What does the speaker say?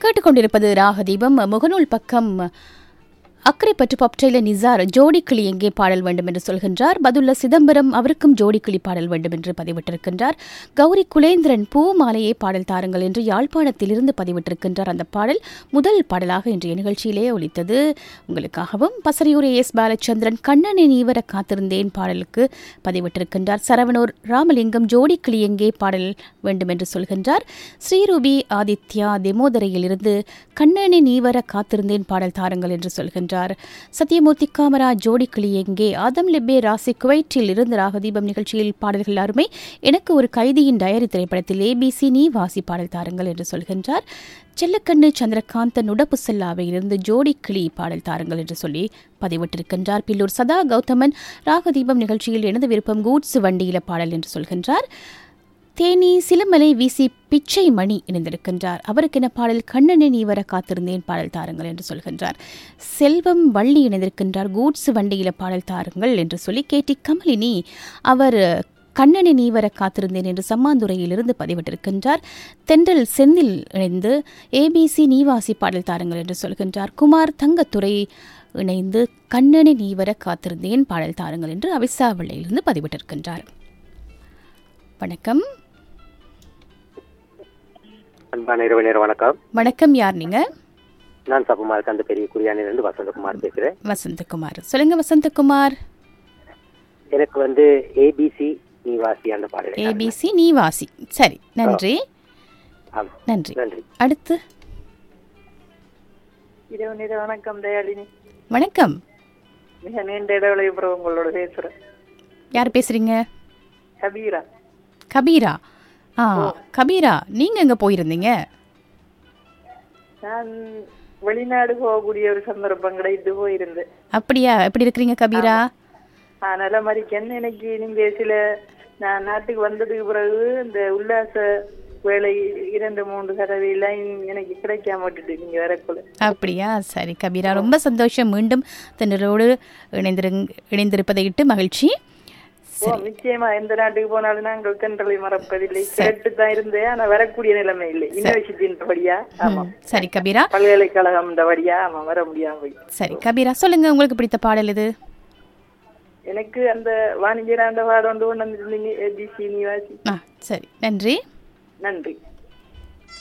கேட்டுக்கொண்டிருப்பது ராகதீபம் முகநூல் பக்கம் அக்கரைப்பற்று பப்டைல நிசார் ஜோடி கிளி எங்கே பாடல் வேண்டும் என்று சொல்கின்றார் பதுல்ல சிதம்பரம் அவருக்கும் ஜோடி கிளி பாடல் வேண்டும் என்று பதிவிட்டிருக்கின்றார் கௌரி குலேந்திரன் பூ மாலையே பாடல் தாருங்கள் என்று யாழ்ப்பாணத்திலிருந்து பதிவிட்டிருக்கின்றார் அந்த பாடல் முதல் பாடலாக இன்றைய நிகழ்ச்சியிலே ஒலித்தது உங்களுக்காகவும் பசரியூர் எஸ் பாலச்சந்திரன் கண்ணனை நீவர காத்திருந்தேன் பாடலுக்கு பதிவிட்டிருக்கின்றார் சரவணூர் ராமலிங்கம் ஜோடி கிளி எங்கே பாடல் வேண்டும் என்று சொல்கின்றார் ஸ்ரீரூபி ஆதித்யா தெமோதரையிலிருந்து கண்ணனை நீவர காத்திருந்தேன் பாடல் தாருங்கள் என்று சொல்கின்றார் சத்யமூர்த்தி காமரா ஜோடி கிளி எங்கே ஆதம் லெப்பே ராசி குவைட்டில் இருந்து ராகதீபம் நிகழ்ச்சியில் பாடல்கள் அருமை எனக்கு ஒரு கைதியின் டயரி திரைப்படத்தில் ஏபிசி நீ வாசி பாடல் தாருங்கள் என்று சொல்கின்றார் செல்லக்கண்ணு சந்திரகாந்தன் உடப்பு செல்லாவையிலிருந்து ஜோடி கிளி பாடல் தாருங்கள் என்று சொல்லி பதிவிட்டிருக்கின்றார் பில்லூர் சதா கௌதமன் ராகதீபம் நிகழ்ச்சியில் எனது விருப்பம் கூட்ஸ் வண்டியில பாடல் என்று சொல்கின்றார் தேனி சிலமலை வீசி பிச்சை மணி இணைந்திருக்கின்றார் அவருக்கென பாடல் கண்ணனை நீ வர காத்திருந்தேன் பாடல் தாருங்கள் என்று சொல்கின்றார் செல்வம் வள்ளி இணைந்திருக்கின்றார் கூட்ஸ் வண்டியில பாடல் தாருங்கள் என்று சொல்லி கேட்டி கமலினி அவர் கண்ணனை நீ வர காத்திருந்தேன் என்று சம்மாந்துறையிலிருந்து பதிவிட்டிருக்கின்றார் தென்றல் செந்தில் இணைந்து ஏபிசி நீவாசி பாடல் தாருங்கள் என்று சொல்கின்றார் குமார் தங்கத்துறை இணைந்து கண்ணனை நீ வர காத்திருந்தேன் பாடல் தாருங்கள் என்று அவிசாவளையிலிருந்து பதிவிட்டிருக்கின்றார் வணக்கம் அன்பான இரவு நேரம் வணக்கம் வணக்கம் யார் நீங்க நான் சபுமாருக்கு அந்த பெரிய குறியானிலிருந்து வசந்தகுமார் பேசுறேன் வசந்தகுமார் சொல்லுங்க வசந்தகுமார் எனக்கு வந்து ஏபிசி நிவாசி அந்த பாடல் ஏபிசி நீவாசி சரி நன்றி ஆம். நன்றி நன்றி அடுத்து இரவு நேர வணக்கம் தயாளினி வணக்கம் மிக நீண்ட இடைவெளி பிறகு உங்களோட பேசுறேன் யார் பேசுறீங்க கபீரா கபீரா ஆ கபீரா நீங்க எங்க போயிருந்தீங்க நான் வெளிநாடு போகக்கூடிய ஒரு சந்தர்ப்பம் கிடைத்து போயிருந்தேன் அப்படியா எப்படி இருக்கிறீங்க கபீரா அதனால மறிக்கன் எனக்கு நீங்க சில நான் நாட்டுக்கு வந்ததுக்கு பிறகு இந்த உல்லாச வேலை இரண்டு மூன்று தடவை எல்லாம் எனக்கு கிடைக்காம விட்டுட்டு நீங்க வரக்குள்ள அப்படியா சரி கபீரா ரொம்ப சந்தோஷம் மீண்டும் தன்னரோடு இணைந்திருங் இணைந்திருப்பதை இட்டு மகிழ்ச்சி ஓ, நிச்சயமா எந்த நாட்டுக்கு போனாலும் நாங்கள் தென்றலை மறப்பதில்லை கேட்டு தான் இருந்தேன் ஆனா வரக்கூடிய நிலைமை இல்லை யூனிவர்சிட்டின்றபடியா ஆமா சரி கபீரா பல்கலைக்கழகம் படியா ஆமா வர முடியாம போய் சரி கபீரா சொல்லுங்க உங்களுக்கு பிடித்த பாடல் இது எனக்கு அந்த வாணிஜர் ஆண்ட பாடம் ஒன்று கொண்டு வந்துருந்தீங்க ஏபிசி நிவாசி ஆ சரி நன்றி நன்றி